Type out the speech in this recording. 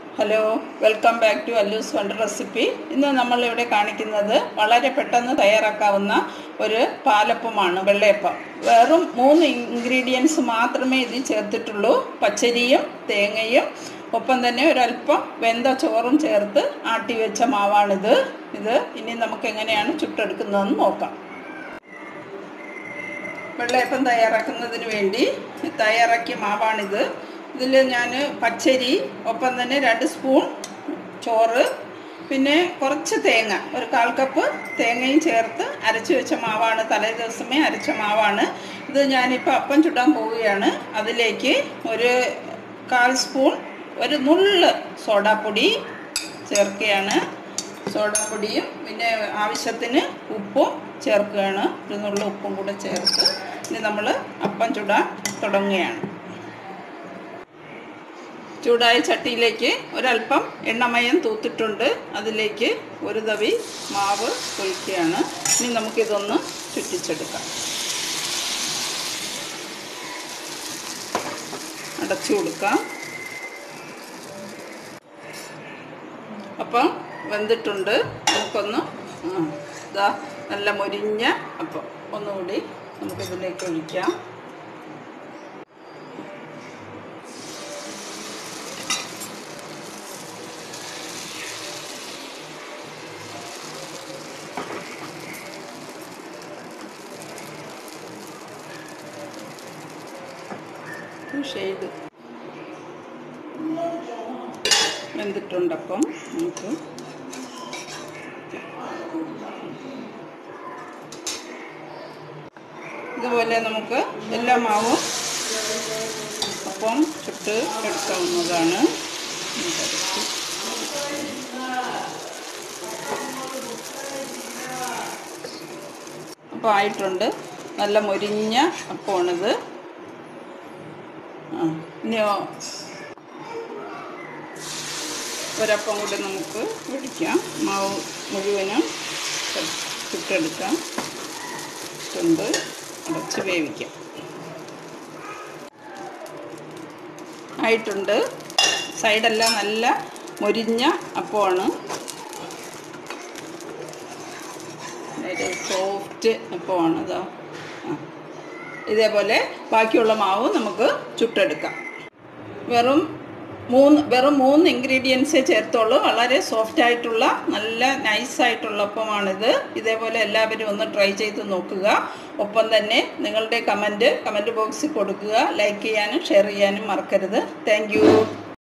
hello welcome back to അല്ലൂസ് wonder recipe ഇന്ന് നമ്മൾ ഇവിടെ കാണിക്കുന്നത് വളരെ പെട്ടെന്ന് തയ്യാറാക്കാവുന്ന ഒരു പാലപ്പമാണ് വെള്ളയപ്പം വെറും മൂന്ന് ഇൻഗ്രീഡിയൻസ് മാത്രമേ ഇതിൽ ചേർത്തിട്ടുള്ളൂ പച്ചരിയും തേങ്ങയും ഒപ്പം തന്നെ ഒരല്പം വെന്ത ചോറും ചേർത്ത് ആട്ടി വെച്ച മാവാണിത് ഇത് ഇനി നമുക്ക് എങ്ങനെയാണ് ചുട്ടെടുക്കുന്നതെന്ന് നോക്കാം വെള്ളയപ്പം തയ്യാറാക്കുന്നതിന് വേണ്ടി തയ്യാറാക്കിയ മാവാണിത് ഇതിൽ ഞാൻ പച്ചരി ഒപ്പം തന്നെ രണ്ട് സ്പൂൺ ചോറ് പിന്നെ കുറച്ച് തേങ്ങ ഒരു കാൽ കപ്പ് തേങ്ങയും ചേർത്ത് അരച്ച് വെച്ച മാവാണ് തലേ ദിവസമേ അരച്ച മാവാണ് ഇത് ഞാനിപ്പോൾ അപ്പം ചുടാൻ പോവുകയാണ് അതിലേക്ക് ഒരു കാൽ സ്പൂൺ ഒരു നുള്ള് സോഡാപ്പൊടി ചേർക്കുകയാണ് സോഡാപ്പൊടിയും പിന്നെ ആവശ്യത്തിന് ഉപ്പും ചേർക്കുകയാണ് ഒരു നുള്ള ഉപ്പും കൂടെ ചേർത്ത് ഇനി നമ്മൾ അപ്പം ചുടാൻ തുടങ്ങുകയാണ് ചൂടായ ചട്ടിയിലേക്ക് ഒരല്പം എണ്ണമയം തൂത്തിട്ടുണ്ട് അതിലേക്ക് ഒരു തവി മാവ് ഒഴിക്കുകയാണ് ഇനി നമുക്കിതൊന്ന് ചുറ്റിച്ചെടുക്കാം അടച്ചു കൊടുക്കാം അപ്പം വെന്തിട്ടുണ്ട് നമുക്കൊന്ന് ആ, ഇതാ നല്ല മൊരിഞ്ഞ അപ്പം ഒന്നുകൂടി നമുക്കിതിലേക്ക് ഒഴിക്കാം ഷെയ്ഡ് വെന്തിട്ടുണ്ടപ്പം നമുക്ക് ഇതുപോലെ നമുക്ക് എല്ലാ മാവും അപ്പം ചുട്ട് എടുക്കാവുന്നതാണ് നമുക്കരച്ച് അപ്പം ആയിട്ടുണ്ട് നല്ല മൊരിഞ്ഞ അപ്പമാണിത് ആ ഇനിയോ ഒരപ്പം കൂടി നമുക്ക് പിടിക്കാം മാവ് മുഴുവനും ചുട്ടെടുക്കാം ചുണ്ട് അടച്ച് വേവിക്കാം ആയിട്ടുണ്ട് സൈഡെല്ലാം നല്ല മൊരിഞ്ഞ അപ്പമാണ് ഒരു സോഫ്റ്റ് അപ്പമാണ് ഇതാ ആ ഇതേപോലെ ബാക്കിയുള്ള മാവ് നമുക്ക് ചുട്ടെടുക്കാം വെറും മൂന്ന് വെറും മൂന്ന് ഇൻഗ്രീഡിയൻസേ ചേർത്തുള്ളൂ വളരെ സോഫ്റ്റ് ആയിട്ടുള്ള നല്ല നൈസായിട്ടുള്ള ഒപ്പമാണിത് ഇതേപോലെ എല്ലാവരും ഒന്ന് ട്രൈ ചെയ്ത് നോക്കുക ഒപ്പം തന്നെ നിങ്ങളുടെ കമൻറ്റ് കമൻറ്റ് ബോക്സിൽ കൊടുക്കുക ലൈക്ക് ചെയ്യാനും ഷെയർ ചെയ്യാനും മറക്കരുത് താങ്ക്